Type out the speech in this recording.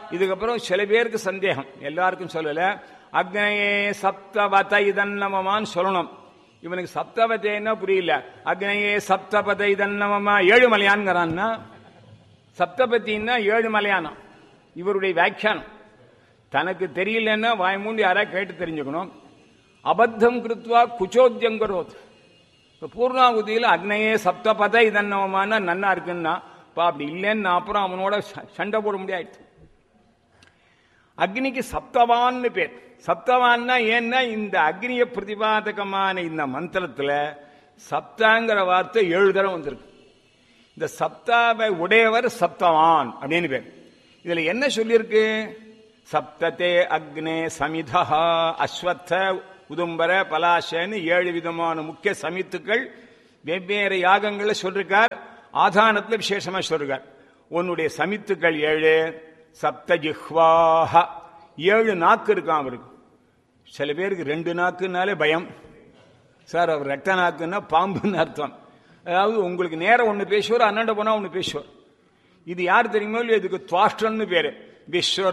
இதுக்கப்புறம் சில பேருக்கு சந்தேகம் எல்லாருக்கும் சொல்லல அக்னயே சப்தவத இதன்னமமான்னு சொல்லணும் இவனுக்கு சப்தவதைன்னா புரியல அக்னயே சப்தபத இதன்னமமா ஏழுமலையான்ங்கிறான்னா சப்தபத்தின்னா ஏழு மலையானம் இவருடைய வியாக்கியானம் தனக்கு தெரியலன்னா வாய் மூண்டு யாரா கேட்டு தெரிஞ்சுக்கணும் அபத்தம் கிருத்வா குச்சோத்தியங்கரோத் இப்ப பூர்ணாகுதியில் அக்னையே சப்தபத இதன்னவமான நன்னா இருக்குன்னா இப்ப அப்படி இல்லைன்னு அப்புறம் அவனோட ச- சண்டை போட முடியாது அக்னிக்கு சப்தவான்னு பேர் சப்தவான்னா ஏன்னா இந்த அக்னிய பிரதிபாதகமான இந்த மந்திரத்துல சப்தாங்கிற வார்த்தை ஏழு தடவை வந்திருக்கு இந்த சப்தாவை உடையவர் சப்தவான் அப்படின்னு பேர் இதுல என்ன சொல்லியிருக்கு சப்தத்தே அக்னே சமிதா அஸ்வத்த உதும்பர பலாசன்னு ஏழு விதமான முக்கிய சமித்துக்கள் வெவ்வேறு யாகங்கள்ல சொல்லிருக்கார் ஆதானத்துல விசேஷமா சொல்றார் உன்னுடைய சமித்துக்கள் ஏழு சப்த ஜிஹ்வாஹ ஏழு நாக்கு இருக்கான் அவருக்கு சில பேருக்கு ரெண்டு நாக்குனாலே பயம் சார் அவர் ரத்த நாக்குன்னா பாம்புன்னு அர்த்தம் அதாவது உங்களுக்கு நேரம் ஒன்று பேசுவார் அண்ணாண்ட போனா ஒன்று பேசுவார் இது யார் தெரியுமோ இல்லையோ இதுக்கு துவாஷ்டன்னு பேரு விஸ்வ